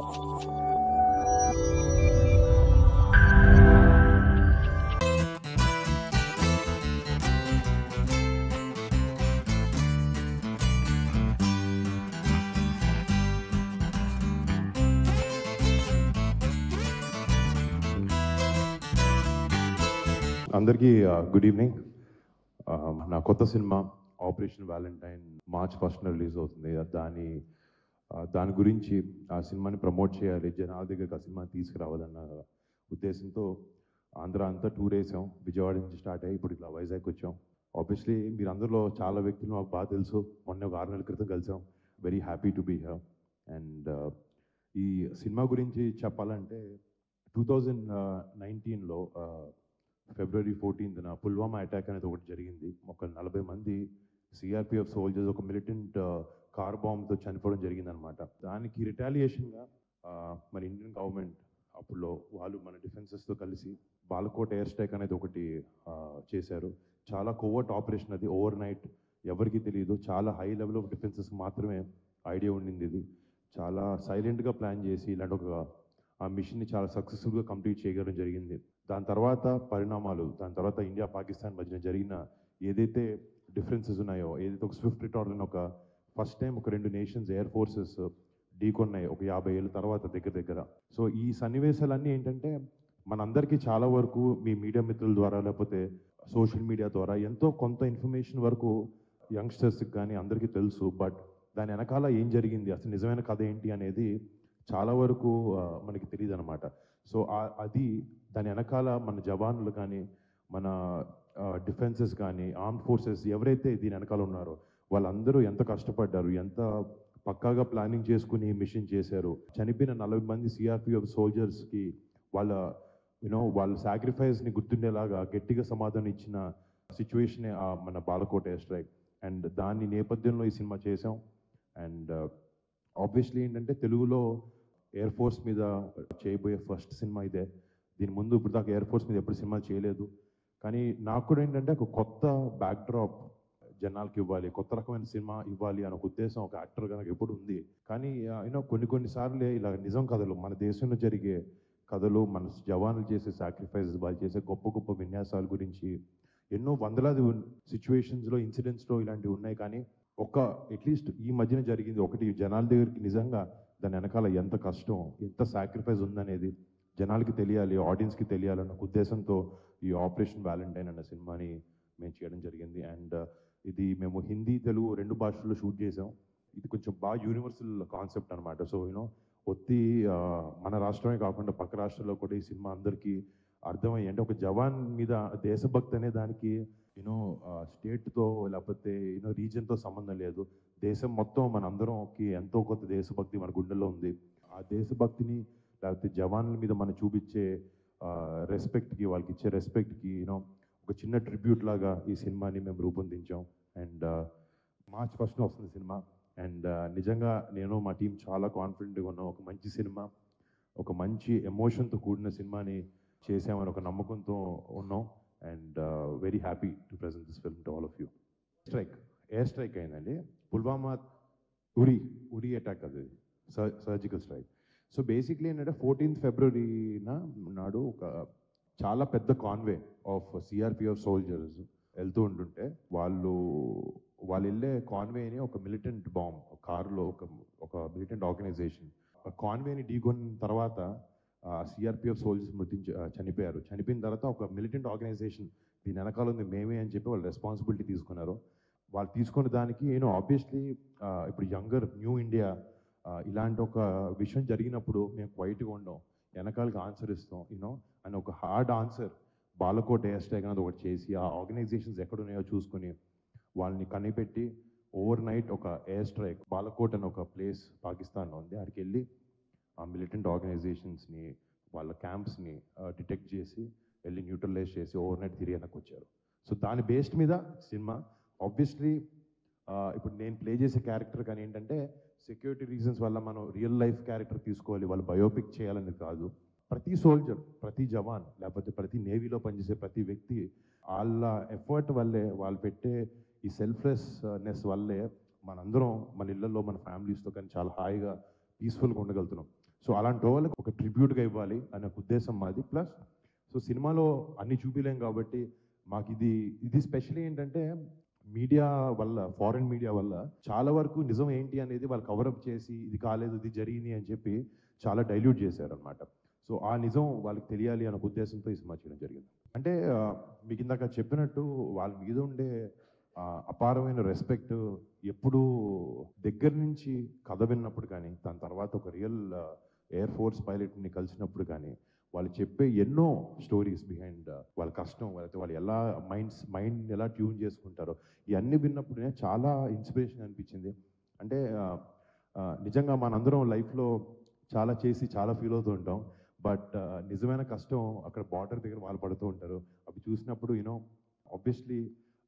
అందరికీ good evening నా కొత్త cinema operation Valentine March first release అవుతుంది దాని ఆ, దాని గురించి ఆ సినిమాని ప్రమోట్ చేయాలి జనాల దగ్గరికి ఆ సినిమాని తీసుకురావాలన్న ఉద్దేశంతో ఆంధ్ర అంతా టూర్ వేసాం విజయవాడ నుంచి స్టార్ట్ అయ్యి ఇప్పుడు ఇట్లా వైజాగ్ వచ్చాం ఆబ్వియస్లీ మీరు అందరిలో చాలా వ్యక్తులు మాకు బాగా తెలుసు మొన్న ఒక ఆరు నెలల క్రితం కలిసాం very happy to be here and ఈ సినిమా గురించి చెప్పాలంటే టూ థౌజండ్ నైన్టీన్లో ఫిబ్రవరి ఫోర్టీన్త్న పుల్వామా అటాక్ అనేది ఒకటి జరిగింది ఒక నలభై మంది సిఆర్పిఎఫ్ సోల్జర్స్ ఒక మిలిటెంట్ కార్ బాంబ్తో చనిపోవడం జరిగిందనమాట దానికి రిటాలియేషన్గా మన ఇండియన్ గవర్నమెంట్ అప్పుడులో వాళ్ళు మన డిఫెన్సెస్తో కలిసి బాలకోట్ ఎయిర్ స్ట్రైక్ అనేది ఒకటి ఆ, చేశారు చాలా కోవర్ట్ ఆపరేషన్ అది ఓవర్ నైట్ ఎవరికి తెలియదు చాలా హై లెవెల్ ఆఫ్ డిఫెన్సెస్ మాత్రమే ఐడియా ఉండింది ఇది చాలా సైలెంట్గా ప్లాన్ చేసి ఇలాంటి ఒక ఆ మిషన్ని చాలా సక్సెస్ఫుల్గా కంప్లీట్ చేయగలం జరిగింది దాని తర్వాత పరిణామాలు దాని తర్వాత ఇండియా పాకిస్తాన్ మధ్యన జరిగిన ఏదైతే డిఫరెన్సెస్ ఉన్నాయో ఏదైతే ఒక స్విఫ్ట్ రిటార్న్ ఒక ఫస్ట్ టైం ఒక రెండు నేషన్స్ ఎయిర్ ఫోర్సెస్ ఢీకొన్నాయి ఒక యాభై ఏళ్ళ తర్వాత దగ్గర దగ్గర సో ఈ సన్నివేశాలన్నీ ఏంటంటే మనందరికీ చాలా వరకు మీ మీడియా మిత్రుల ద్వారా లేకపోతే సోషల్ మీడియా ద్వారా ఎంతో కొంత ఇన్ఫర్మేషన్ వరకు యంగ్స్టర్స్కి కానీ అందరికీ తెలుసు బట్ దాని వెనకాల ఏం జరిగింది అసలు నిజమైన కథ ఏంటి అనేది చాలా వరకు ఆ, మనకి తెలియదు అనమాట సో ఆ- అది దాని వెనకాల మన జవాన్లు కానీ మన డిఫెన్సెస్ కానీ ఆర్మ్ ఫోర్సెస్ ఎవరైతే దీని వెనకాల ఉన్నారో వాళ్ళందరూ ఎంత కష్టపడ్డారు ఎంత పక్కాగా ప్లానింగ్ చేసుకుని మిషన్ చేశారు చనిపోయిన నలభై మంది సిఆర్పిఎఫ్ సోల్జర్స్కి వాళ్ళ యూనో వాళ్ళ సాక్రిఫైస్ని గుర్తుండేలాగా గట్టిగా సమాధానం ఇచ్చిన సిచ్యువేషనే మన బాలకోట ఎయిర్ స్ట్రైక్ అండ్ దాని నేపథ్యంలో ఈ సినిమా చేసాం అండ్ ఆబ్వియస్లీ ఏంటంటే తెలుగులో ఎయిర్ ఫోర్స్ మీద చేయబోయే ఫస్ట్ సినిమా ఇదే దీని ముందు ఇప్పుడు దాకా ఎయిర్ ఫోర్స్ మీద ఎప్పుడు సినిమా చేయలేదు కానీ నాకు కూడా ఏంటంటే ఒక కొత్త బ్యాక్డ్రాప్ జనాలకి ఇవ్వాలి కొత్త రకమైన సినిమా ఇవ్వాలి అనే ఒక ఉద్దేశం ఒక యాక్టర్గా నాకు ఎప్పుడు ఉంది కానీ యూనో కొన్ని కొన్ని సార్లు ఇలా నిజం కథలు మన దేశంలో జరిగే కథలు మన జవాన్లు చేసే సాక్రిఫైసెస్ వాళ్ళు చేసే గొప్ప గొప్ప విన్యాసాల గురించి ఎన్నో వందలాది సిచ్యువేషన్స్లో ఇన్సిడెంట్స్లో ఇలాంటివి ఉన్నాయి కానీ ఒక అట్లీస్ట్ ఈ మధ్యన జరిగింది ఒకటి జనాల దగ్గరికి నిజంగా దాని వెనకాల ఎంత కష్టం ఎంత సాక్రిఫైస్ ఉందనేది జనాలకి తెలియాలి ఆడియన్స్కి తెలియాలన్న ఒక ఉద్దేశంతో ఈ ఆపరేషన్ వ్యాలంటైన్ అన్న సినిమాని మేము చేయడం జరిగింది అండ్ ఇది మేము హిందీ తెలుగు రెండు భాషల్లో షూట్ చేసాం ఇది కొంచెం బాగా యూనివర్సల్ కాన్సెప్ట్ అనమాట సో యూనో ఒత్తి ఆ, మన రాష్ట్రమే కాకుండా పక్క రాష్ట్రాల్లో కూడా ఈ సినిమా అందరికీ అర్థమయ్యి అంటే ఒక జవాన్ మీద దేశభక్తి అనే దానికి యూనో స్టేట్తో లేకపోతే యూనో రీజన్తో సంబంధం లేదు దేశం మొత్తం మన అందరంకి ఎంతో కొంత దేశభక్తి మన గుండెల్లో ఉంది ఆ దేశభక్తిని లేకపోతే జవాన్ల మీద మనం చూపించే రెస్పెక్ట్కి వాళ్ళకి ఇచ్చే రెస్పెక్ట్కి యూనో ఒక చిన్న ట్రిబ్యూట్ లాగా ఈ సినిమాని మేము రూపొందించాం అండ్ మార్చ్ ఫస్ట్ వస్తుంది సినిమా అండ్ నిజంగా నేను మా టీం చాలా కాన్ఫిడెంట్గా ఉన్నాం ఒక మంచి సినిమా ఒక మంచి ఎమోషన్తో కూడిన సినిమాని చేసామని ఒక నమ్మకంతో ఉన్నాం and very happy to present this film to all of you strike air strike అయిందండి పుల్వామా ఉరి ఉరి అటాక్ అది సర్జికల్ స్ట్రైక్ సో బేసిక్లీ ఏంటంటే ఫోర్టీన్త్ ఫిబ్రవరిన నాడు ఒక చాలా పెద్ద కాన్వే ఆఫ్ సిఆర్పిఎఫ్ సోల్జర్స్ వెళ్తూ ఉంటుంటే వాళ్ళు వాళ్ళు వెళ్ళే కాన్వేని ఒక మిలిటెంట్ బాంబ్ కారులో ఒక ఒక మిలిటెంట్ ఆర్గనైజేషన్ కాన్వేని ఢీకొన్న తర్వాత సిఆర్పిఎఫ్ సోల్జర్స్ మృతించ ఆ, చనిపోయారు చనిపోయిన తర్వాత ఒక మిలిటెంట్ ఆర్గనైజేషన్ దీని వెనకాల ఉంది మేమే అని చెప్పి వాళ్ళు రెస్పాన్సిబిలిటీ తీసుకున్నారు వాళ్ళు తీసుకున్న దానికి నేను ఆబ్వియస్లీ ఇప్పుడు యంగర్ న్యూ ఇండియా ఇలాంటి ఒక విషయం జరిగినప్పుడు మేము క్వైట్గా ఉండం వెనకాలకి ఆన్సర్ ఇస్తాం యూనో అని ఒక hard answer Balakot air strike అనేది ఒకటి చేసి ఆ ఆర్గనైజేషన్స్ ఎక్కడ ఉన్నాయో చూసుకొని వాళ్ళని కనిపెట్టి ఓవర్ నైట్ ఒక ఎయిర్ స్ట్రైక్ బాలకోట్ అని ఒక ప్లేస్ పాకిస్తాన్లో ఉంది అక్కడికి వెళ్ళి ఆ మిలిటెంట్ ఆర్గనైజేషన్స్ని వాళ్ళ క్యాంప్స్ని డిటెక్ట్ చేసి వెళ్ళి న్యూట్రలైజ్ చేసి ఓవర్ నైట్ తిరిగి వెనక్కి వచ్చారు సో దాని బేస్డ్ మీద సినిమా ఆబ్వియస్లీ ఇప్పుడు నేను ప్లే చేసే క్యారెక్టర్ కానీ ఏంటంటే సెక్యూరిటీ రీజన్స్ వల్ల మనం రియల్ లైఫ్ క్యారెక్టర్ తీసుకోవాలి వాళ్ళు బయోపిక్ చేయాలని కాదు ప్రతి సోల్జర్ ప్రతి జవాన్ లేకపోతే ప్రతి నేవీలో పనిచేసే ప్రతి వ్యక్తి వాళ్ళ ఎఫర్ట్ వల్లే వాళ్ళు పెట్టే ఈ సెల్ఫ్లెస్నెస్ వల్లే మనందరం మన ఇళ్లలో మన ఫ్యామిలీస్తో కానీ చాలా హాయిగా పీస్ఫుల్గా ఉండగలుగుతున్నాం సో అలాంటి వాళ్ళకి ఒక ట్రిబ్యూట్గా ఇవ్వాలి అనే ఒక ఉద్దేశం మాది ప్లస్ సో సినిమాలో అన్ని చూపించలేం కాబట్టి మాకు ఇది ఇది స్పెషల్ ఏంటంటే మీడియా వల్ల ఫారెన్ మీడియా వల్ల చాలా వరకు నిజం ఏంటి అనేది వాళ్ళు కవరప్ చేసి ఇది కాలేదు ఇది జరిగింది అని చెప్పి చాలా డైల్యూట్ చేశారు అనమాట సో ఆ నిజం వాళ్ళకి తెలియాలి అనే ఒక ఉద్దేశంతో ఈ సినిమా చేయడం జరిగింది అంటే ఆ, మీకు ఇందాక చెప్పినట్టు వాళ్ళ మీద ఉండే ఆ, అపారమైన రెస్పెక్ట్ ఎప్పుడు దగ్గర నుంచి కథ విన్నప్పుడు కానీ దాని తర్వాత ఒక రియల్ ఎయిర్ ఫోర్స్ పైలట్ని కలిసినప్పుడు కానీ వాళ్ళు చెప్పే ఎన్నో స్టోరీస్ బిహైండ్ వాళ్ళ కష్టం వాళ్ళైతే వాళ్ళు ఎలా మైండ్స్ మైండ్ ఎలా ట్యూన్ చేసుకుంటారో ఇవన్నీ విన్నప్పుడు చాలా ఇన్స్పిరేషన్ అనిపించింది అంటే ఆ, ఆ, నిజంగా మనందరం లైఫ్లో చాలా చేసి చాలా ఫీల్ అవుతూ ఉంటాం బట్ నిజమైన కష్టం అక్కడ బార్డర్ దగ్గర వాళ్ళు పడుతూ ఉంటారు అవి చూసినప్పుడు యూనో ఆబ్వియస్లీ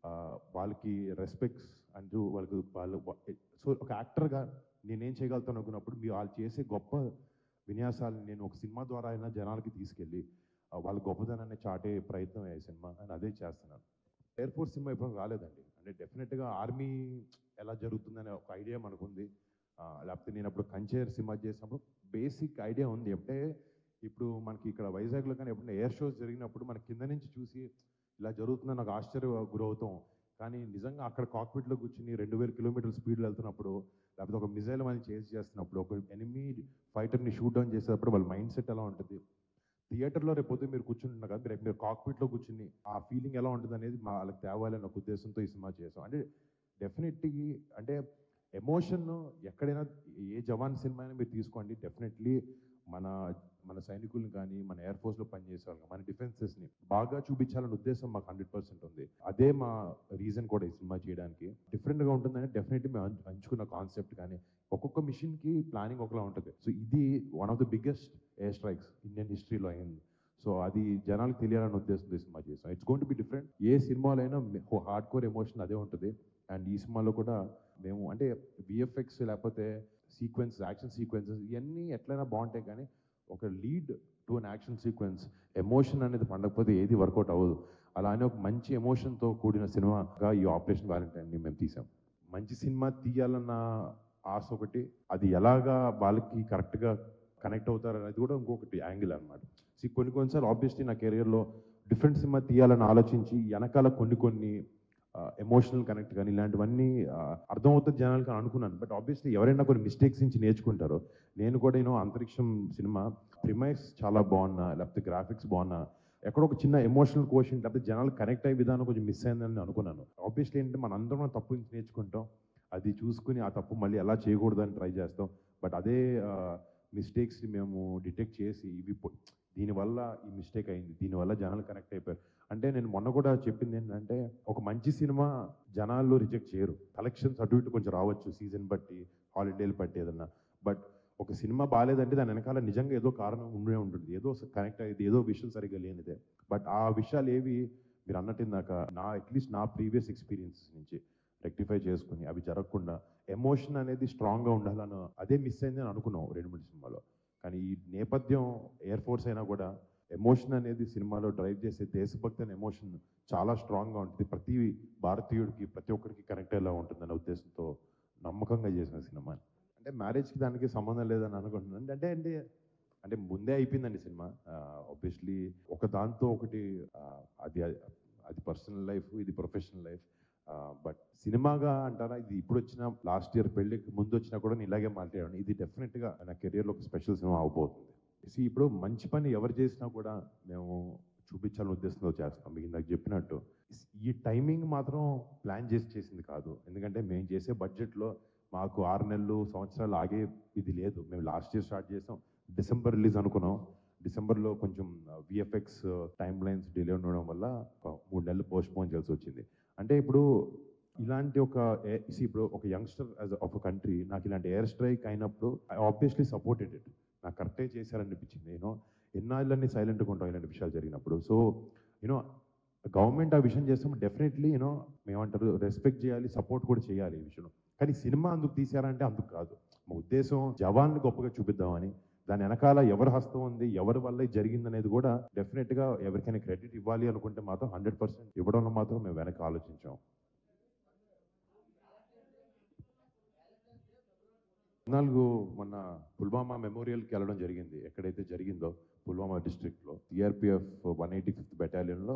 వాళ్ళకి రెస్పెక్ట్స్ అంటూ వాళ్ళకి వాళ్ళు సో ఒక యాక్టర్గా నేనేం చేయగలుగుతాను అనుకున్నప్పుడు మీ వాళ్ళు చేసే గొప్ప విన్యాసాలు నేను ఒక సినిమా ద్వారా అయినా జనాలకి తీసుకెళ్ళి ఆ, వాళ్ళ గొప్పదనాన్ని చాటే ప్రయత్నం ఈ సినిమా అని అదే చేస్తున్నాను ఎయిర్ ఫోర్స్ సినిమా ఇప్పుడు రాలేదండి అంటే డెఫినెట్గా ఆర్మీ ఎలా జరుగుతుందనే ఒక ఐడియా మనకు ఉంది ఆ, లేకపోతే నేను అప్పుడు కంచేర్ సినిమా చేసినప్పుడు బేసిక్ ఐడియా ఉంది అంటే ఇప్పుడు మనకి ఇక్కడ వైజాగ్లో కానీ ఎప్పుడైనా ఎయిర్ షోస్ జరిగినప్పుడు మన కింద నుంచి చూసి ఇలా జరుగుతుందని నాకు ఆశ్చర్య గురవుతాం కానీ నిజంగా అక్కడ కాక్పిట్లో కూర్చుని రెండు వేల కిలోమీటర్ల స్పీడ్లో వెళ్తున్నప్పుడు లేకపోతే ఒక మిజైల్ మనం చేసి చేస్తున్నప్పుడు ఒక ఎనిమి ఫైటర్ని షూట్ డౌన్ చేసేటప్పుడు వాళ్ళ మైండ్ సెట్ ఎలా ఉంటుంది థియేటర్లో రేపు పొద్దున్న మీరు కూర్చుంటున్నారు కదా రేపు మీరు కాక్పిట్లో కూర్చుని ఆ ఫీలింగ్ ఎలా ఉంటుంది అనేది మా వాళ్ళకి తేవాలని ఒక ఉద్దేశంతో ఈ సినిమా చేసాం అంటే డెఫినెట్లీ అంటే ఎమోషన్ ఎక్కడైనా ఏ జవాన్ సినిమా అయినా మీరు తీసుకోండి డెఫినెట్లీ మన మన సైనికుల్ని కానీ మన ఎయిర్ ఫోర్స్లో పనిచేసే వాళ్ళని మన డిఫెన్సెస్ని బాగా చూపించాలనే ఉద్దేశం మాకు హండ్రెడ్ పర్సెంట్ ఉంది అదే మా రీజన్ కూడా ఈ సినిమా చేయడానికి డిఫరెంట్గా ఉంటుందని డెఫినెట్లీ మేము ఎంచు- ఎంచుకున్న కాన్సెప్ట్ కానీ ఒక్కొక్క మిషన్కి ప్లానింగ్ ఒకలా ఉంటుంది సో ఇది one of the biggest air strikes Indian హిస్టరీలో అయింది సో అది జనాలకు తెలియాలనే ఉద్దేశంతో ఈ సినిమా చేసాం it's gonna be different ఏ సినిమాలో అయినా హార్డ్ కోర్ ఎమోషన్ అదే ఉంటుంది అండ్ ఈ సినిమాలో కూడా మేము అంటే విఎఫ్ఎక్స్ లేకపోతే సీక్వెన్స్ యాక్షన్ సీక్వెన్సెస్ ఇవన్నీ ఎట్లయినా బాగుంటాయి కానీ ఒక lead to an action sequence emotion అనేది పండకపోతే ఏది వర్కౌట్ అవ్వదు అలానే ఒక మంచి ఎమోషన్తో కూడిన సినిమాగా ఈ ఆపరేషన్ వ్యాలంటైన్ని మేము తీసాం మంచి సినిమా తీయాలన్న ఆశ ఒకటి అది ఎలాగా వాళ్ళకి కరెక్ట్గా కనెక్ట్ అవుతారు అనేది కూడా ఇంకొకటి యాంగిల్ అనమాట సో కొన్ని కొన్నిసార్లు ఆబ్వియస్లీ నా కెరియర్లో డిఫరెంట్ సినిమా తీయాలని ఆలోచించి వెనకాల కొన్ని కొన్ని ఎమోషనల్ కనెక్ట్ కానీ ఇలాంటివన్నీ ఆ, అర్థమవుతుంది జనాలకి అని అనుకున్నాను బట్ ఆబ్వియస్లీ ఎవరైనా కొన్ని మిస్టేక్స్ నుంచి నేర్చుకుంటారో నేను కూడా నేను అంతరిక్షం సినిమా ప్రిమైస్ చాలా బాగున్నా లేకపోతే గ్రాఫిక్స్ బాగున్నా ఎక్కడో ఒక చిన్న ఎమోషనల్ క్వశ్చన్ లేకపోతే జనాలు కనెక్ట్ అయ్యే విధానం కొంచెం మిస్ అయిందని నేను అనుకున్నాను ఆబ్వియస్లీ ఏంటంటే మన అందరం తప్పు నుంచి నేర్చుకుంటాం అది చూసుకుని ఆ తప్పు మళ్ళీ ఎలా చేయకూడదని ట్రై చేస్తాం బట్ అదే మిస్టేక్స్ని మేము డిటెక్ట్ చేసి ఇవి పొ- దీనివల్ల ఈ మిస్టేక్ అయింది దీనివల్ల జనాలు కనెక్ట్ అయిపోయారు అంటే నేను మొన్న కూడా చెప్పింది ఏంటంటే ఒక మంచి సినిమా జనాలు రిజెక్ట్ చేయరు కలెక్షన్స్ అటు ఇటు కొంచెం రావచ్చు సీజన్ బట్టి హాలిడేలు బట్టి ఏదన్నా బట్ ఒక సినిమా బాగాలేదంటే దాని వెనకాల నిజంగా ఏదో కారణం ఉండే ఉంటుంది ఏదో కనెక్ట్ అయ్యేది ఏదో విషయం సరిగ్గా లేనిదే బట్ ఆ విషయాలు ఏవి మీరు అన్నట్టు ఇందాక నా అట్లీస్ట్ నా ప్రీవియస్ ఎక్స్పీరియన్సెస్ నుంచి రెక్టిఫై చేసుకుని అవి జరగకుండా ఎమోషన్ అనేది స్ట్రాంగ్గా ఉండాలని అదే మిస్ అయిందని అనుకున్నాం రెండు మూడు సినిమాలో కానీ ఈ నేపథ్యం ఎయిర్ ఫోర్స్ అయినా కూడా ఎమోషన్ అనేది సినిమాలో డ్రైవ్ చేసే దేశభక్తి అనే ఎమోషన్ చాలా స్ట్రాంగ్గా ఉంటుంది ప్రతి భారతీయుడికి ప్రతి ఒక్కరికి కనెక్ట్ అయ్యేలా ఉంటుందనే ఉద్దేశంతో నమ్మకంగా చేసిన సినిమా అంటే మ్యారేజ్కి దానికి సంబంధం లేదని అనుకుంటున్నాను అంటే అంటే అంటే ముందే అయిపోయిందండి సినిమా ఆబ్వియస్లీ ఒక దాంతో ఒకటి ఆ, అది అది పర్సనల్ లైఫ్ ఇది ప్రొఫెషనల్ లైఫ్ బట్ సినిమాగా అంటారా ఇది ఇప్పుడు వచ్చిన లాస్ట్ ఇయర్ పెళ్ళికి ముందు వచ్చినా కూడా నేను ఇలాగే మాట్లాడాను ఇది డెఫినెట్గా నా కెరియర్లో ఒక స్పెషల్ సినిమా అవబోతుంది See, ఇప్పుడు మంచి పని ఎవరు చేసినా కూడా మేము చూపించాలని ఉద్దేశంతో చేస్తాం మీకు నాకు చెప్పినట్టు ఈ టైమింగ్ మాత్రం ప్లాన్ చేసి చేసింది కాదు ఎందుకంటే మేము చేసే బడ్జెట్లో మాకు ఆరు నెలలు సంవత్సరాలు ఆగే ఇది లేదు మేము లాస్ట్ ఇయర్ స్టార్ట్ చేసాం డిసెంబర్ రిలీజ్ అనుకున్నాం డిసెంబర్లో కొంచెం విఎఫ్ఎక్స్ టైం లైన్స్ డిలే ఉండడం వల్ల ఒక మూడు నెలలు పోస్ట్ పోన్ చేయాల్సి వచ్చింది అంటే ఇప్పుడు ఇలాంటి ఒక ఏ- see, ఇప్పుడు ఒక youngster as of a country నాకు ఇలాంటి ఎయిర్ స్ట్రైక్ అయినప్పుడు ఐ ఆబ్వియస్లీ సపోర్టెడ్ ఇట్ నాకు కరెక్టే చేశారనిపించింది నేను ఎన్నాళ్ళని సైలెంట్గా ఉంటాం ఇలాంటి విషయాలు జరిగినప్పుడు సో యూనో గవర్నమెంట్ ఆ విషయం చేస్తున్నప్పుడు డెఫినెట్లీ యూనో మేమంటారు రెస్పెక్ట్ చేయాలి సపోర్ట్ కూడా చేయాలి ఈ విషయంలో కానీ సినిమా అందుకు తీసారంటే అందుకు కాదు మా ఉద్దేశం జవాన్లు గొప్పగా చూపిద్దామని దాని వెనకాల ఎవరి హస్తం ఉంది ఎవరి వల్ల ఇది జరిగిందనేది కూడా డెఫినెట్గా ఎవరికైనా క్రెడిట్ ఇవ్వాలి అనుకుంటే మాత్రం హండ్రెడ్ పర్సెంట్ ఇవ్వడంలో మాత్రం మేము వెనక ఆలోచించాం పద్నాలుగు మొన్న పుల్వామా మెమోరియల్కి వెళ్ళడం జరిగింది ఎక్కడైతే జరిగిందో పుల్వామా డిస్ట్రిక్ట్లో సిఆర్పిఎఫ్ వన్ ఎయిటీ ఫిఫ్త్ బెటాలియన్లో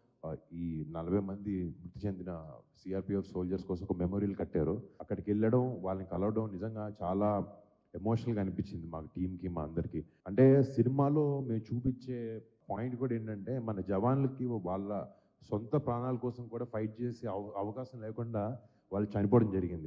ఈ నలభై మంది మృతి చెందిన సిఆర్పిఎఫ్ సోల్జర్స్ కోసం ఒక మెమోరియల్ కట్టారు అక్కడికి వెళ్ళడం వాళ్ళని కలవడం నిజంగా చాలా ఎమోషనల్గా అనిపించింది మాకు టీంకి మా అందరికీ అంటే సినిమాలో మేము చూపించే పాయింట్ కూడా ఏంటంటే మన జవాన్లకి వాళ్ళ సొంత ప్రాణాల కోసం కూడా ఫైట్ చేసే అవ అవకాశం లేకుండా వాళ్ళు చనిపోవడం జరిగింది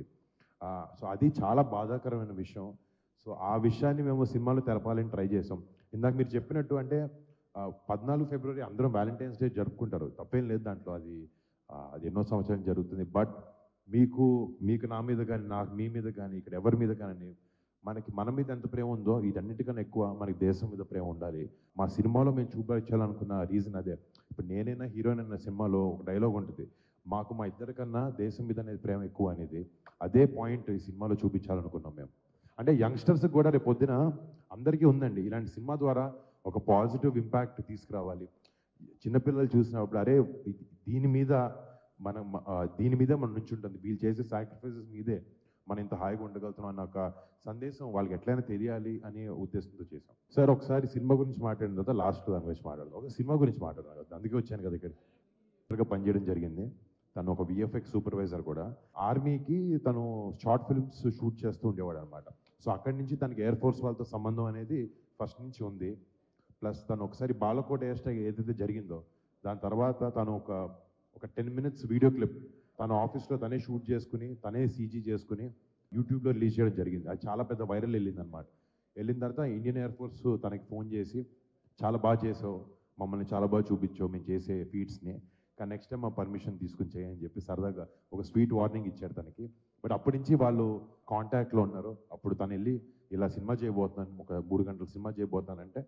సో అది చాలా బాధాకరమైన విషయం సో ఆ విషయాన్ని మేము సినిమాలో తెలపాలని ట్రై చేసాం ఇందాక మీరు చెప్పినట్టు అంటే ఆ, పద్నాలుగు ఫిబ్రవరి అందరం వ్యాలంటైన్స్ డే జరుపుకుంటారు తప్పేం లేదు దాంట్లో అది ఆ, అది ఎన్నో సంవత్సరాలు జరుగుతుంది బట్ మీకు మీకు నా మీద కానీ నాకు మీ మీద కానీ ఇక్కడ ఎవరి మీద కానీ మనకి మన మీద ఎంత ప్రేమ ఉందో వీటన్నిటికన్నా ఎక్కువ మనకి దేశం మీద ప్రేమ ఉండాలి మా సినిమాలో మేము చూపించాలనుకున్న రీజన్ అదే ఇప్పుడు నేనైనా హీరోయిన్ అన్న సినిమాలో ఒక డైలాగ్ ఉంటుంది మాకు మా ఇద్దరికన్నా దేశం మీద అనేది ప్రేమ ఎక్కువ అనేది అదే పాయింట్ ఈ సినిమాలో చూపించాలనుకున్నాం మేము అంటే యంగ్స్టర్స్ కూడా రేపు పొద్దున అందరికీ ఉందండి ఇలాంటి సినిమా ద్వారా ఒక పాజిటివ్ ఇంపాక్ట్ తీసుకురావాలి చిన్నపిల్లలు చూసినప్పుడు అరే ఇది- దీని మీద మనం ఆ, దీని మీదే మనం నుంచి ఉంటుంది వీళ్ళు చేసే సాక్రిఫైసెస్ మీదే మనం ఇంత హాయిగా ఉండగలుగుతున్నాం అన్న ఒక సందేశం వాళ్ళకి ఎట్లయినా తెలియాలి అనే ఉద్దేశంతో చేసాం సార్ ఒకసారి సినిమా గురించి మాట్లాడిన తర్వాత లాస్ట్ దాని గురించి మాట్లాడదాం ఒక సినిమా గురించి మాట్లాడదాం కదా అందుకే వచ్చాను కదా ఇక్కడ గా పనిచేయడం జరిగింది తను ఒక విఎఫ్ఎక్స్ సూపర్వైజర్ కూడా ఆర్మీకి తను షార్ట్ ఫిల్మ్స్ షూట్ చేస్తూ ఉండేవాడు అనమాట సో అక్కడి నుంచి తనకి ఎయిర్ ఫోర్స్ వాళ్ళతో సంబంధం అనేది ఫస్ట్ నుంచి ఉంది ప్లస్ తను ఒకసారి బాలకోట ఎయిర్ స్ట్రైక్ ఏదైతే జరిగిందో దాని తర్వాత తను ఒక ఒక టెన్ మినిట్స్ వీడియో క్లిప్ తన ఆఫీస్లో తనే షూట్ చేసుకుని తనే సీజీ చేసుకుని యూట్యూబ్లో రిలీజ్ చేయడం జరిగింది అది చాలా పెద్ద వైరల్ వెళ్ళింది అనమాట వెళ్ళిన తర్వాత ఇండియన్ ఎయిర్ ఫోర్స్ తనకి ఫోన్ చేసి చాలా బాగా చేసావు మమ్మల్ని చాలా బాగా చూపించావు మేము చేసే ఫీట్స్ని కానీ నెక్స్ట్ టైం మా పర్మిషన్ తీసుకుని చేయని చెప్పి సరదాగా ఒక స్వీట్ వార్నింగ్ ఇచ్చాడు తనకి బట్ అప్పటి నుంచి వాళ్ళు కాంటాక్ట్లో ఉన్నారు అప్పుడు తను వెళ్ళి ఇలా సినిమా చేయబోతున్నాను ఒక మూడు గంటల సినిమా చేయబోతున్నానంటే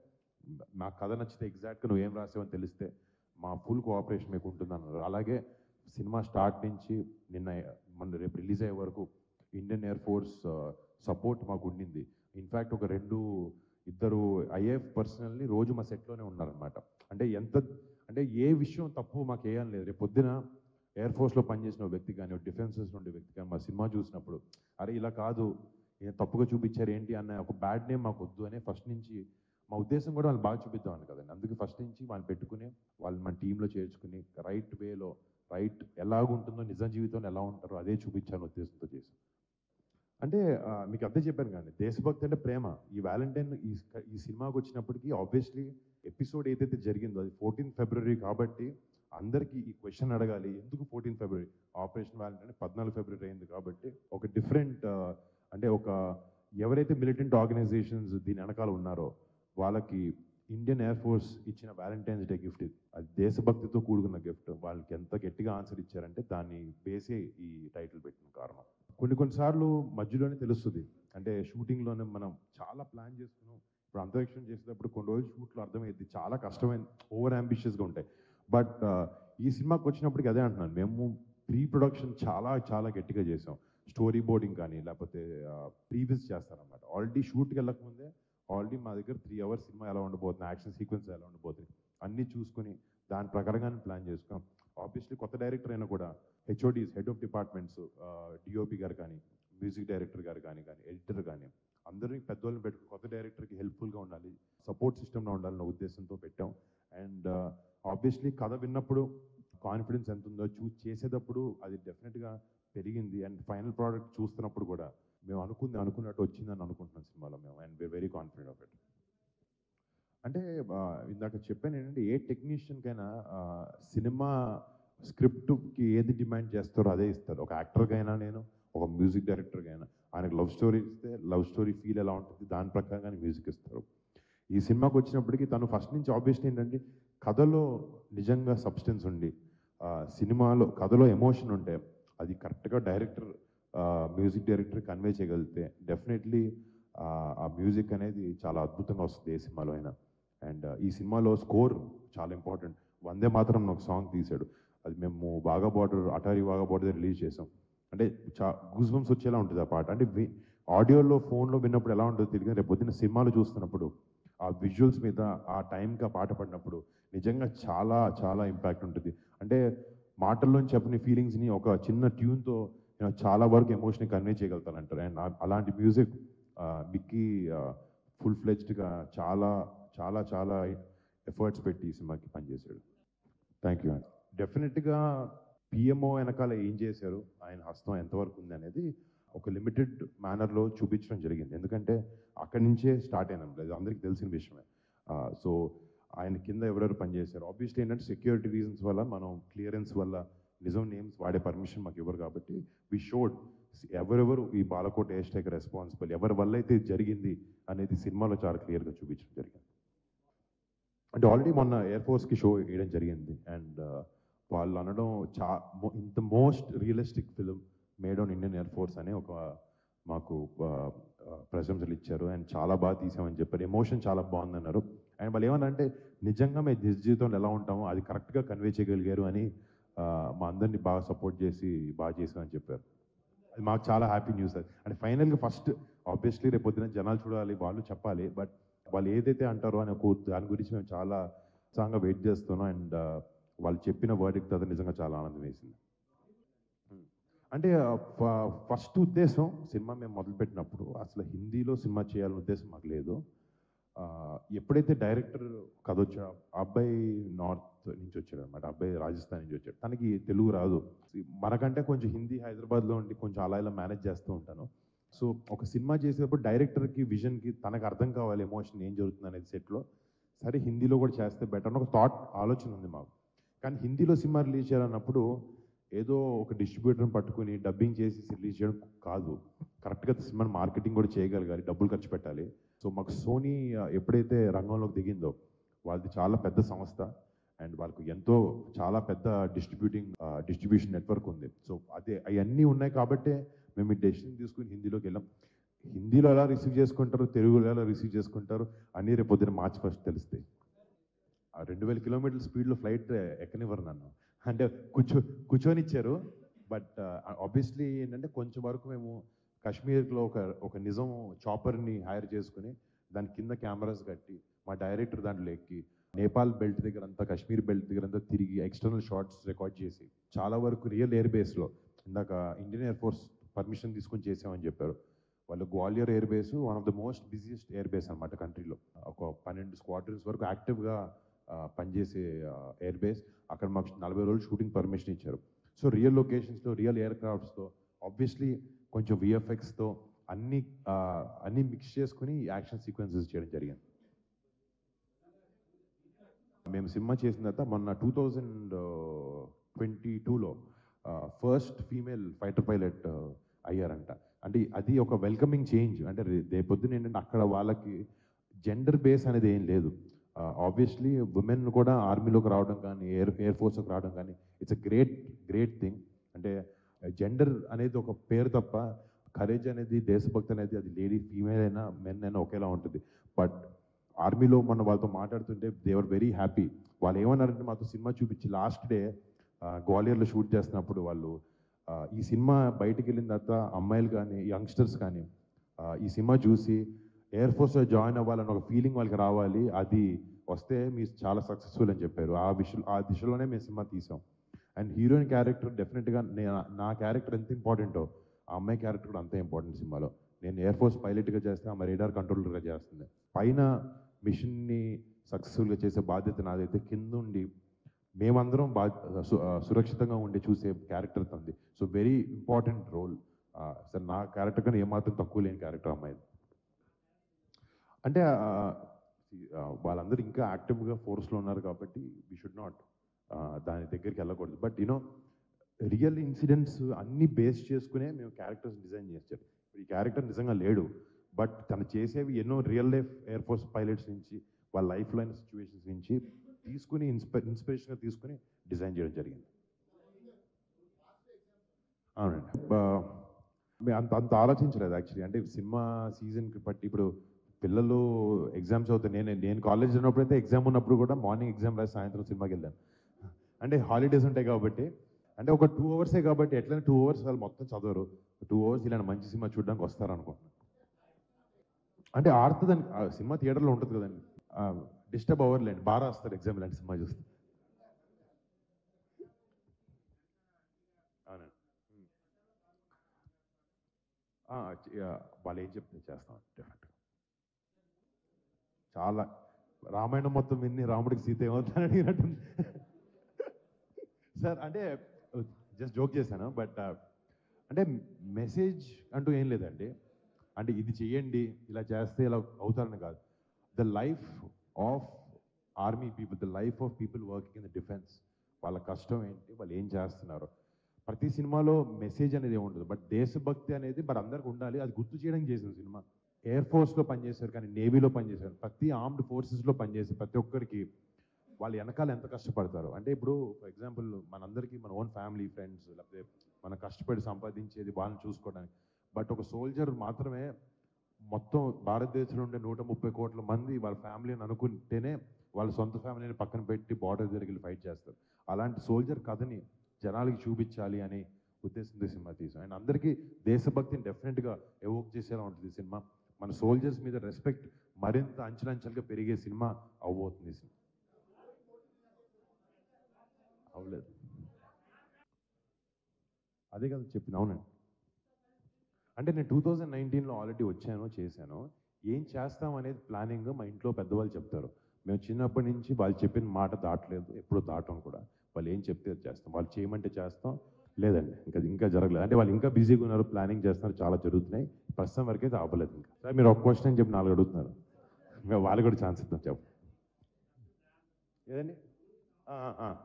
నా కథ నచ్చితే ఎగ్జాక్ట్గా నువ్వు ఏం రాసావని తెలిస్తే మా ఫుల్ కోఆపరేషన్ మీకు ఉంటుంది అన్నారు అలాగే సినిమా స్టార్ట్ నుంచి నిన్న మన రేపు రిలీజ్ అయ్యే వరకు ఇండియన్ ఎయిర్ ఫోర్స్ సపోర్ట్ మాకు ఉండింది ఇన్ఫ్యాక్ట్ ఒక రెండు ఇద్దరు ఐఏఎఫ్ పర్సనల్ని రోజు మా సెట్లోనే ఉన్నారనమాట అంటే ఎంత అంటే ఏ విషయం తప్పు మాకు వేయాలి లేదు రేపు పొద్దున ఎయిర్ ఫోర్స్లో పనిచేసిన ఒక వ్యక్తి కానీ డిఫెన్సెస్ ఉండే వ్యక్తి కానీ మా సినిమా చూసినప్పుడు అరే ఇలా కాదు ఈయన తప్పుగా చూపించారు ఏంటి అన్న ఒక బ్యాడ్ నేమ్ మాకు వద్దు అనే ఫస్ట్ నుంచి మా ఉద్దేశం కూడా వాళ్ళు బాగా చూపిద్దామని కదండి అందుకే ఫస్ట్ నుంచి వాళ్ళు పెట్టుకుని వాళ్ళు మన టీంలో చేర్చుకుని రైట్ వేలో రైట్ ఎలాగుంటుందో నిజ జీవితంలో ఎలా ఉంటారో అదే చూపించాలని ఉద్దేశంతో చేశాం అంటే ఆ, మీకు అర్థం చెప్పాను కానీ దేశభక్తి అంటే ప్రేమ ఈ వ్యాలంటైన్ ఈ ఈ సినిమాకి వచ్చినప్పటికీ ఆబ్వియస్లీ ఎపిసోడ్ ఏదైతే జరిగిందో అది ఫోర్టీన్ ఫిబ్రవరి కాబట్టి అందరికీ ఈ క్వశ్చన్ అడగాలి ఎందుకు ఫోర్టీన్ ఫిబ్రవరి ఆపరేషన్ వ్యాలంటైన్ పద్నాలుగు ఫిబ్రవరి అయింది కాబట్టి ఒక డిఫరెంట్ అంటే ఒక ఎవరైతే మిలిటెంట్ ఆర్గనైజేషన్స్ దీని వెనకాల ఉన్నారో వాళ్ళకి ఇండియన్ ఎయిర్ ఫోర్స్ ఇచ్చిన వ్యాలంటైన్స్ డే గిఫ్ట్ ఇది అది దేశభక్తితో కూడుకున్న గిఫ్ట్ వాళ్ళకి ఎంత గట్టిగా ఆన్సర్ ఇచ్చారంటే దాన్ని బేసే ఈ టైటిల్ పెట్టిన కారణం కొన్ని కొన్నిసార్లు మధ్యలోనే తెలుస్తుంది అంటే షూటింగ్లోనే మనం చాలా ప్లాన్ చేసుకున్నాం ఇప్పుడు అంతరిక్షం చేసేటప్పుడు కొన్ని రోజులు షూట్లో అర్థమైంది చాలా కష్టమైన ఓవర్ అంబిషియస్గా ఉంటాయి బట్ ఈ సినిమాకి వచ్చినప్పటికి అదే అంటున్నాను మేము ప్రీ ప్రొడక్షన్ చాలా చాలా గట్టిగా చేసాం స్టోరీ బోర్డింగ్ కానీ లేకపోతే ప్రీవియస్ చేస్తారనమాట ఆల్రెడీ షూట్కి వెళ్ళకముందే ఆల్రెడీ మా దగ్గర త్రీ అవర్స్ సినిమా ఎలా ఉండబోతుంది యాక్షన్ సీక్వెన్స్ ఎలా ఉండబోతుంది అన్నీ చూసుకుని దాని ప్రకారంగానే ప్లాన్ చేసుకున్నాం ఆబ్వియస్లీ కొత్త డైరెక్టర్ అయినా కూడా HODs head of departments DOP గారు కానీ మ్యూజిక్ డైరెక్టర్ గారు కానీ కానీ ఎడిటర్ కానీ అందరినీ పెద్దోళ్ళని పెట్టు కొత్త డైరెక్టర్కి హెల్ప్ఫుల్గా ఉండాలి సపోర్ట్ సిస్టమ్లో ఉండాలన్న ఉద్దేశంతో పెట్టాం అండ్ ఆబ్వియస్లీ కథ విన్నప్పుడు కాన్ఫిడెన్స్ ఎంత ఉందో చూస్ చేసేటప్పుడు అది డెఫినెట్గా పెరిగింది అండ్ ఫైనల్ ప్రోడక్ట్ చూస్తున్నప్పుడు కూడా మేము అనుకుంది అనుకున్నట్టు వచ్చిందని అనుకుంటున్నాం సినిమాలో మేము and we are very confident of it అంటే ఆ, ఇందాక చెప్పాను ఏంటంటే ఏ టెక్నీషియన్కైనా సినిమా స్క్రిప్ట్కి ఏది డిమాండ్ చేస్తారో అదే ఇస్తారు ఒక యాక్టర్కైనా నేను ఒక మ్యూజిక్ డైరెక్టర్కైనా ఆయనకు లవ్ స్టోరీ ఇస్తే లవ్ స్టోరీ ఫీల్ ఎలా ఉంటుంది దాని ప్రకారంగానే మ్యూజిక్ ఇస్తారు ఈ సినిమాకి వచ్చినప్పటికీ తను ఫస్ట్ నుంచి ఆబ్వియస్లీ ఏంటంటే కథలో నిజంగా సబ్స్టెన్స్ ఉండి ఆ, సినిమాలో కథలో ఎమోషన్ ఉంటే అది కరెక్ట్గా డైరెక్టర్ మ్యూజిక్ డైరెక్టర్ కన్వే చేయగలిగితే డెఫినెట్లీ ఆ మ్యూజిక్ అనేది చాలా అద్భుతంగా వస్తుంది ఏ సినిమాలో అయినా అండ్ ఈ సినిమాలో స్కోర్ చాలా ఇంపార్టెంట్ వందే మాత్రం ఒక సాంగ్ తీశాడు అది మేము బాగా బార్డర్ అటారీ బాగా బార్డర్ రిలీజ్ చేసాం అంటే చా గూస్ బంప్స్ వచ్చేలా ఉంటుంది ఆ పాట అంటే వి- ఆడియోలో ఫోన్లో విన్నప్పుడు ఎలా ఉంటుందో తెలియదు రేపు పొద్దున్న సినిమాలో చూస్తున్నప్పుడు ఆ విజువల్స్ మీద ఆ టైంకి ఆ పాట పడినప్పుడు నిజంగా చాలా చాలా ఇంపాక్ట్ ఉంటుంది అంటే మాటల్లో చెప్పని ఫీలింగ్స్ని ఒక చిన్న ట్యూన్తో చాలా వరకు ఎమోషన్ కన్వే చేయగలుగుతానంటారు అండ్ అలాంటి మ్యూజిక్ బిక్కీ ఫుల్ ఫ్లెజ్డ్గా చాలా చాలా చాలా ఎఫర్ట్స్ పెట్టి ఈ సినిమాకి పనిచేశాడు థ్యాంక్ యూ అండి డెఫినెట్గా పిఎంఓ వెనకాల ఏం చేశారు ఆయన హస్తం ఎంతవరకు ఉంది అనేది ఒక లిమిటెడ్ మేనర్లో చూపించడం జరిగింది ఎందుకంటే అక్కడి నుంచే స్టార్ట్ అయినాం అది అందరికీ తెలిసిన విషయమే సో ఆయన కింద ఎవరెవరు పనిచేశారు ఆబ్వియస్లీ ఏంటంటే సెక్యూరిటీ రీజన్స్ వల్ల మనం క్లియరెన్స్ వల్ల నిజం నేమ్స్ వాడే పర్మిషన్ మాకు ఇవ్వరు కాబట్టి వి షోడ్ ఎవరెవరు ఈ బాలకోట హెయిర్ స్టైక్ రెస్పాన్సిబుల్ ఎవరి వల్ల అయితే ఇది జరిగింది అనేది సినిమాలో చాలా క్లియర్గా చూపించడం జరిగింది అంటే ఆల్రెడీ మొన్న ఎయిర్ ఫోర్స్కి షో వేయడం జరిగింది అండ్ వాళ్ళు అనడం చా ఇంత most realistic film made on Indian air force అనే ఒక మాకు ప్రశంసలు ఇచ్చారు అండ్ చాలా బాగా తీసామని చెప్పారు ఎమోషన్ చాలా బాగుందన్నారు అండ్ వాళ్ళు ఏమన్నారంటే నిజంగా మేము నిజ జీవితంలో ఎలా ఉంటామో అది కరెక్ట్గా కన్వే చేయగలిగారు అని ఆ, మా అందరినీ బాగా సపోర్ట్ చేసి బాగా చేశామని చెప్పారు అది మాకు చాలా హ్యాపీ న్యూస్ అది అంటే ఫైనల్గా ఫస్ట్ ఆబ్వియస్లీ రేపు పొద్దున జనాలు చూడాలి వాళ్ళు చెప్పాలి బట్ వాళ్ళు ఏదైతే అంటారో అని ఒక దాని గురించి మేము చాలా ఉత్సాహంగా వెయిట్ చేస్తున్నాం అండ్ వాళ్ళు చెప్పిన వర్డిక్ట్ అది నిజంగా చాలా ఆనందం వేసింది అంటే ఫస్ట్ ఉద్దేశం సినిమా మేము మొదలుపెట్టినప్పుడు అసలు హిందీలో సినిమా చేయాలనే ఉద్దేశం మాకు లేదు ఆ, ఎప్పుడైతే డైరెక్టర్ కథ వచ్చా ఆ అబ్బాయి నార్త్ నుంచి వచ్చాడు అనమాట అబ్బాయి రాజస్థాన్ నుంచి వచ్చాడు తనకి తెలుగు రాదు మనకంటే కొంచెం హిందీ హైదరాబాద్లో ఉండి కొంచెం అలా ఇలా మేనేజ్ చేస్తూ ఉంటాను సో ఒక సినిమా చేసేటప్పుడు డైరెక్టర్కి విజన్కి తనకు అర్థం కావాలి ఎమోషన్ ఏం జరుగుతుంది అనేది సెట్లో సరే హిందీలో కూడా చేస్తే బెటర్ అని ఒక థాట్ ఆలోచన ఉంది మాకు కానీ హిందీలో సినిమా రిలీజ్ చేయాలన్నప్పుడు ఏదో ఒక డిస్ట్రిబ్యూటర్ని పట్టుకుని డబ్బింగ్ చేసి రిలీజ్ చేయడం కాదు కరెక్ట్గా సినిమాని మార్కెటింగ్ కూడా చేయగలగాలి డబ్బులు ఖర్చు పెట్టాలి సో మాకు సోనీ ఆ, ఎప్పుడైతే రంగంలోకి దిగిందో వాళ్ళది చాలా పెద్ద సంస్థ అండ్ వాళ్ళకు ఎంతో చాలా పెద్ద డిస్ట్రిబ్యూటింగ్ డిస్ట్రిబ్యూషన్ నెట్వర్క్ ఉంది సో అదే అవన్నీ ఉన్నాయి కాబట్టే మేము ఈ డెసిషన్ తీసుకుని హిందీలోకి వెళ్ళాం హిందీలో ఎలా రిసీవ్ చేసుకుంటారు తెలుగులో ఎలా రిసీవ్ చేసుకుంటారు అన్నీ రేపు పొద్దున మార్చి ఫస్ట్ తెలుస్తాయి ఆ రెండు వేల కిలోమీటర్ల స్పీడ్లో ఫ్లైట్ ఎక్కనివ్వరు నన్ను అంటే కూర్చో కూర్చొని ఇచ్చారు బట్ ఆబ్వియస్లీ ఏంటంటే కొంచెం వరకు మేము కాశ్మీర్లో ఒక ఒక నిజం చాపర్ని హైర్ చేసుకుని దాని కింద కెమెరాస్ కట్టి మా డైరెక్టర్ దాంట్లో ఎక్కి నేపాల్ బెల్ట్ దగ్గర అంతా కాశ్మీర్ బెల్ట్ దగ్గర అంతా తిరిగి ఎక్స్టర్నల్ షాట్స్ రికార్డ్ చేసి చాలా వరకు రియల్ ఎయిర్ బేస్లో ఇందాక ఇండియన్ ఎయిర్ ఫోర్స్ పర్మిషన్ తీసుకొని చేసామని చెప్పారు వాళ్ళు Gwalior air base one of the most busiest air base అనమాట కంట్రీలో ఒక పన్నెండు స్క్వాడ్రన్స్ వరకు యాక్టివ్గా పనిచేసే ఎయిర్ బేస్ అక్కడ మాకు నలభై రోజులు షూటింగ్ పర్మిషన్ ఇచ్చారు సో రియల్ లొకేషన్స్తో రియల్ ఎయిర్ క్రాఫ్ట్స్తో ఆబ్వియస్లీ కొంచెం విఎఫ్ఎక్స్తో అన్ని ఆ, అన్ని మిక్స్ చేసుకుని యాక్షన్ సీక్వెన్సెస్ చేయడం జరిగింది మేము సినిమా చేసిన తర్వాత మొన్న టూ థౌజండ్ ట్వంటీ టూలో ఫస్ట్ ఫీమేల్ ఫైటర్ పైలట్ అయ్యారంట అంటే అది ఒక వెల్కమింగ్ చేంజ్ అంటే రే- రేపొద్దున ఏంటంటే అక్కడ వాళ్ళకి జెండర్ బేస్ అనేది ఏం లేదు ఆబ్వియస్లీ ఉమెన్ కూడా ఆర్మీలోకి రావడం కానీ ఎయిర్ ఎయిర్ ఫోర్స్లోకి రావడం కానీ it's a great great thing అంటే జెండర్ అనేది ఒక పేరు తప్ప కరేజ్ అనేది దేశభక్తి అనేది అది లేడీ ఫీమేల్ అయినా మెన్ అయినా ఒకేలా ఉంటుంది బట్ ఆర్మీలో మన వాళ్ళతో మాట్లాడుతుంటే దేవర్ వెరీ హ్యాపీ వాళ్ళు ఏమన్నారంటే మాతో సినిమా చూపించి లాస్ట్ డే గ్వాలియర్లో షూట్ చేస్తున్నప్పుడు వాళ్ళు ఆ, ఈ సినిమా బయటికి వెళ్ళిన తర్వాత అమ్మాయిలు కానీ యంగ్స్టర్స్ కానీ ఆ, ఈ సినిమా చూసి ఎయిర్ ఫోర్స్లో జాయిన్ అవ్వాలని ఒక ఫీలింగ్ వాళ్ళకి రావాలి అది వస్తే మీరు చాలా సక్సెస్ఫుల్ అని చెప్పారు ఆ విషయం ఆ దిశలోనే మేము సినిమా తీసాం అండ్ హీరోయిన్ క్యారెక్టర్ డెఫినెట్గా నేను నా క్యారెక్టర్ ఎంత ఇంపార్టెంటో ఆ అమ్మాయి క్యారెక్టర్ కూడా అంతే ఇంపార్టెంట్ సినిమాలో నేను ఎయిర్ ఫోర్స్ పైలట్గా చేస్తే ఆమె రేడార్ కంట్రోలర్గా చేస్తుంది పైన మిషన్ని సక్సెస్ఫుల్గా చేసే బాధ్యత నాదైతే కింద ఉండి మేమందరం బా సు- ఆ, సురక్షితంగా ఉండి చూసే క్యారెక్టర్ తంది so very important role sir నా క్యారెక్టర్ కన్నా ఏమాత్రం తక్కువ లేని క్యారెక్టర్ అమ్మాయిది అంటే ఆ, ఆ, వాళ్ళందరూ ఇంకా యాక్టివ్గా ఫోర్స్లో ఉన్నారు కాబట్టి వి షుడ్ నాట్ దాని దగ్గరికి వెళ్ళకూడదు బట్ యూనో రియల్ ఇన్సిడెంట్స్ అన్ని బేస్ చేసుకునే మేము క్యారెక్టర్స్ డిజైన్ చేస్తాం ఈ క్యారెక్టర్ నిజంగా లేడు బట్ తను చేసేవి ఎన్నో real life air force pilots నుంచి వాళ్ళ లైఫ్ లైన్ సిచ్యువేషన్స్ నుంచి తీసుకుని ఇన్స్పై ఇన్స్పిరేషన్గా తీసుకుని డిజైన్ చేయడం జరిగింది అవునండి బా- మేము అంత అంత ఆలోచించలేదు యాక్చువల్లీ అంటే సినిమా సీజన్కి బట్టి ఇప్పుడు పిల్లలు ఎగ్జామ్స్ అవుతాయి నేను నేను కాలేజ్ ఉన్నప్పుడు అయితే ఎగ్జామ్ ఉన్నప్పుడు కూడా మార్నింగ్ ఎగ్జామ్ రాసి సాయంత్రం సినిమాకి వెళ్ళాను అంటే హాలిడేస్ ఉంటాయి కాబట్టి అంటే ఒక టూ అవర్సే కాబట్టి ఎట్లయినా టూ అవర్స్ వాళ్ళు మొత్తం చదవరు టూ అవర్స్ ఇలాంటి మంచి సినిమా చూడడానికి వస్తారు అనుకుంటున్నాను అంటే ఆడుతుందని ఆ సినిమా థియేటర్లో ఉంటుంది కదండి డిస్టర్బ్ అవ్వర్లేండి బాగా రాస్తారు ఎగ్జామ్ ఇలాంటి సినిమా చూస్తే అవునండి ఆ, చ- ఆ, వాళ్ళు ఏం చెప్తే చేస్తాం డెఫినెట్గా చాలా రామాయణం మొత్తం విన్ని రాముడికి సీత ఏమవుతానని అడిగినట్టుంది సార్ అంటే జస్ట్ జోక్ చేశాను బట్ అంటే మెసేజ్ అంటూ ఏం లేదండి అంటే ఇది చేయండి ఇలా చేస్తే ఇలా అవుతారని కాదు the life of army people the life of people working in the defence వాళ్ళ కష్టం ఏంటి వాళ్ళు ఏం చేస్తున్నారు ప్రతి సినిమాలో మెసేజ్ అనేది ఏమి ఉండదు బట్ దేశభక్తి అనేది మరి అందరికి ఉండాలి అది గుర్తు చేయడానికి చేసిన సినిమా ఎయిర్ ఫోర్స్లో పనిచేశారు కానీ నేవీలో పనిచేశారు ప్రతి ఆర్మ్డ్ ఫోర్సెస్లో పనిచేసి ప్రతి ఒక్కరికి వాళ్ళు వెనకాల ఎంత కష్టపడతారు అంటే ఇప్పుడు ఫర్ ఎగ్జాంపుల్ మనందరికీ మన ఓన్ ఫ్యామిలీ ఫ్రెండ్స్ లేకపోతే మనం కష్టపడి సంపాదించేది వాళ్ళని చూసుకోవడానికి బట్ ఒక సోల్జర్ మాత్రమే మొత్తం భారతదేశంలో ఉండే నూట ముప్పై కోట్ల మంది వాళ్ళ ఫ్యామిలీని అనుకుంటేనే వాళ్ళ సొంత ఫ్యామిలీని పక్కన పెట్టి బార్డర్ దగ్గరికి ఫైట్ చేస్తారు అలాంటి సోల్జర్ కథని జనాలకి చూపించాలి అనే ఉద్దేశంతో ఈ సినిమా తీసాం అండ్ అందరికీ దేశభక్తిని డెఫినెట్గా ఎవోక్ చేసేలా ఉంటుంది ఈ సినిమా మన సోల్జర్స్ మీద రెస్పెక్ట్ మరింత అంచెలంచెలుగా పెరిగే సినిమా అవబోతుంది ఈ సినిమా అవలేదు అదే కదా చెప్పిన అవునండి అంటే నేను టూ థౌజండ్ నైన్టీన్లో ఆల్రెడీ వచ్చాను చేశాను ఏం చేస్తాం అనేది ప్లానింగ్ మా ఇంట్లో పెద్దవాళ్ళు చెప్తారు మేము చిన్నప్పటి నుంచి వాళ్ళు చెప్పిన మాట దాటలేదు ఎప్పుడు దాటం కూడా వాళ్ళు ఏం చెప్తే అది చేస్తాం వాళ్ళు చేయమంటే చేస్తాం లేదండి ఇంకా ఇంకా జరగలేదు అంటే వాళ్ళు ఇంకా బిజీగా ఉన్నారు ప్లానింగ్ చేస్తున్నారు చాలా జరుగుతున్నాయి ప్రస్తుతం వరకు అయితే అవ్వలేదు ఇంకా సార్ మీరు ఒక క్వశ్చన్ చెప్పి నాలుగు అడుగుతున్నారు మేము వాళ్ళు కూడా ఛాన్స్ ఇద్దాం చెప్పు ఏదండి ఆ, ఆ, ఆ.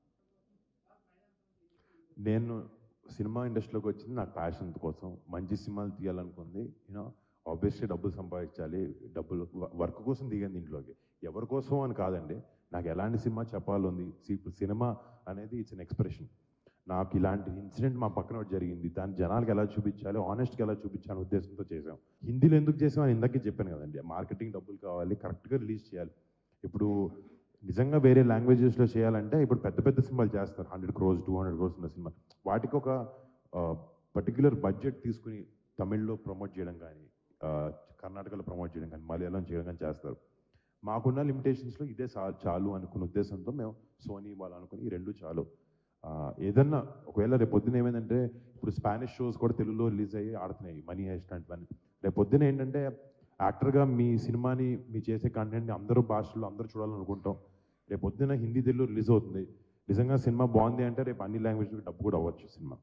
నేను సినిమా ఇండస్ట్రీలోకి వచ్చింది నాకు ప్యాషన్ కోసం మంచి సినిమాలు తీయాలనుకుంది యూనో ఆబ్వియస్లీ డబ్బులు సంపాదించాలి డబ్బులు వర్క్ కోసం దిగాను దీంట్లోకి ఎవరి కోసం అని కాదండి నాకు ఎలాంటి సినిమా చెప్పాలని ఇప్పుడు సినిమా అనేది ఇట్స్ అన్ ఎక్స్ప్రెషన్ నాకు ఇలాంటి ఇన్సిడెంట్ మా పక్కన ఒకటి జరిగింది దాన్ని జనాలకు ఎలా చూపించాలి ఆనెస్ట్గా ఎలా చూపించాలి ఉద్దేశంతో చేసాం హిందీలో ఎందుకు చేసాం అని ఇందాకే చెప్పాను కదండి మార్కెటింగ్ డబ్బులు కావాలి కరెక్ట్గా రిలీజ్ చేయాలి ఇప్పుడు నిజంగా వేరే లాంగ్వేజెస్లో చేయాలంటే ఇప్పుడు పెద్ద పెద్ద సినిమాలు చేస్తారు hundred crores two hundred crores ఉన్న సినిమా వాటికి ఒక పర్టికులర్ బడ్జెట్ తీసుకుని తమిళ్లో ప్రమోట్ చేయడం కానీ ఆ, కర్ణాటకలో ప్రమోట్ చేయడం కానీ మలయాళం చేయడం కానీ చేస్తారు మాకున్న లిమిటేషన్స్లో ఇదే చా- చాలు అనుకున్న ఉద్దేశంతో మేము సోనీ వాళ్ళు అనుకుని ఈ రెండు చాలు ఆ, ఏదన్నా ఒకవేళ రేపు పొద్దున ఏమైందంటే ఇప్పుడు స్పానిష్ షోస్ కూడా తెలుగులో రిలీజ్ అయ్యి ఆడుతున్నాయి మనీ హెస్ట్ లాంటివన్నీ రేపు పొద్దున ఏంటంటే యాక్టర్గా మీ సినిమాని మీ చేసే కంటెంట్ని అందరూ భాషల్లో అందరూ చూడాలనుకుంటాం రేపు పొద్దున హిందీ తెలుగు రిలీజ్ అవుతుంది నిజంగా సినిమా బాగుంది అంటే రేపు అన్ని లాంగ్వేజ్కి డబ్బు కూడా అవ్వచ్చు సినిమా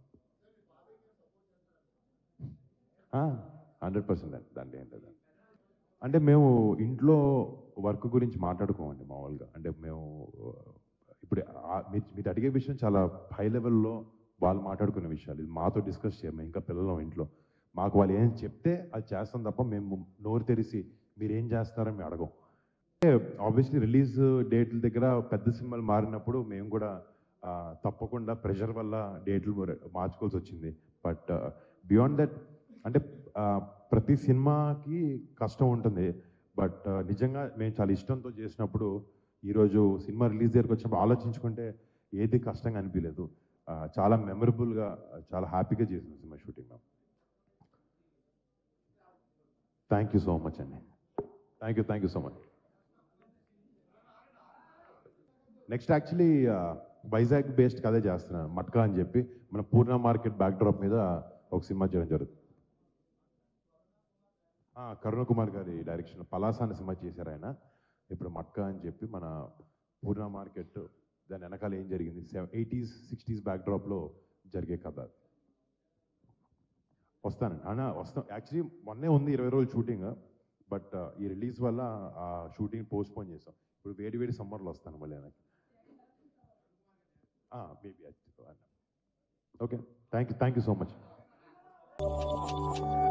హండ్రెడ్ పర్సెంట్ దాంట్లో ఏం లేదు అంటే మేము ఇంట్లో వర్క్ గురించి మాట్లాడుకోమండి మామూలుగా అంటే మేము ఇప్పుడు ఆ- మీరు మీరు అడిగే విషయం చాలా హై లెవెల్లో వాళ్ళు మాట్లాడుకునే విషయాలు ఇది మాతో డిస్కస్ చేయము ఇంకా పిల్లలు ఇంట్లో మాకు వాళ్ళు ఏం చెప్తే అది చేస్తాం తప్ప మేము నోరు తెరిసి మీరు ఏం చేస్తారని మేము అడగం ఆబ్వియస్లీ రిలీజ్ డేట్ల దగ్గర పెద్ద సినిమాలు మారినప్పుడు మేము కూడా ఆ, తప్పకుండా ప్రెషర్ వల్ల డేట్లు మార్చుకోవాల్సి వచ్చింది బట్ బియాండ్ దట్ అంటే ఆ, ప్రతి సినిమాకి కష్టం ఉంటుంది బట్ నిజంగా మేము చాలా ఇష్టంతో చేసినప్పుడు ఈరోజు సినిమా రిలీజ్ దగ్గరకు వచ్చినప్పుడు ఆలోచించుకుంటే ఏది కష్టంగా అనిపించలేదు ఆ, చాలా మెమరబుల్గా చాలా హ్యాపీగా చేసిన సినిమా షూటింగ్ మేము థ్యాంక్ యూ సో మచ్ అండి thank you thank you so much next actually Vizag based కథే చేస్తున్నాను మట్కా అని చెప్పి మన పూర్ణ మార్కెట్ బ్యాక్డ్రాప్ మీద ఒక సినిమా చేయడం జరుగుతుంది ఆ, కరుణ కుమార్ గారి డైరెక్షన్ పలాస అనే సినిమా చేశారు ఆయన ఇప్పుడు మట్కా అని చెప్పి మన పూర్ణ మార్కెట్ దాని వెనకాల ఏం జరిగింది ఎయిటీస్ సిక్స్టీస్ బ్యాక్డ్రాప్లో జరిగే కథ వస్తానండి అన్న వస్తాం యాక్చువల్లీ మొన్నే ఉంది ఇరవై రోజులు షూటింగ్ బట్ ఈ రిలీజ్ వల్ల ఆ షూటింగ్ పోస్ట్ పోన్ చేసాం ఇప్పుడు వేడి వేడి సమ్మర్లో వస్తాను మళ్ళీ వెనక్కి maybe okay thank you thank you so much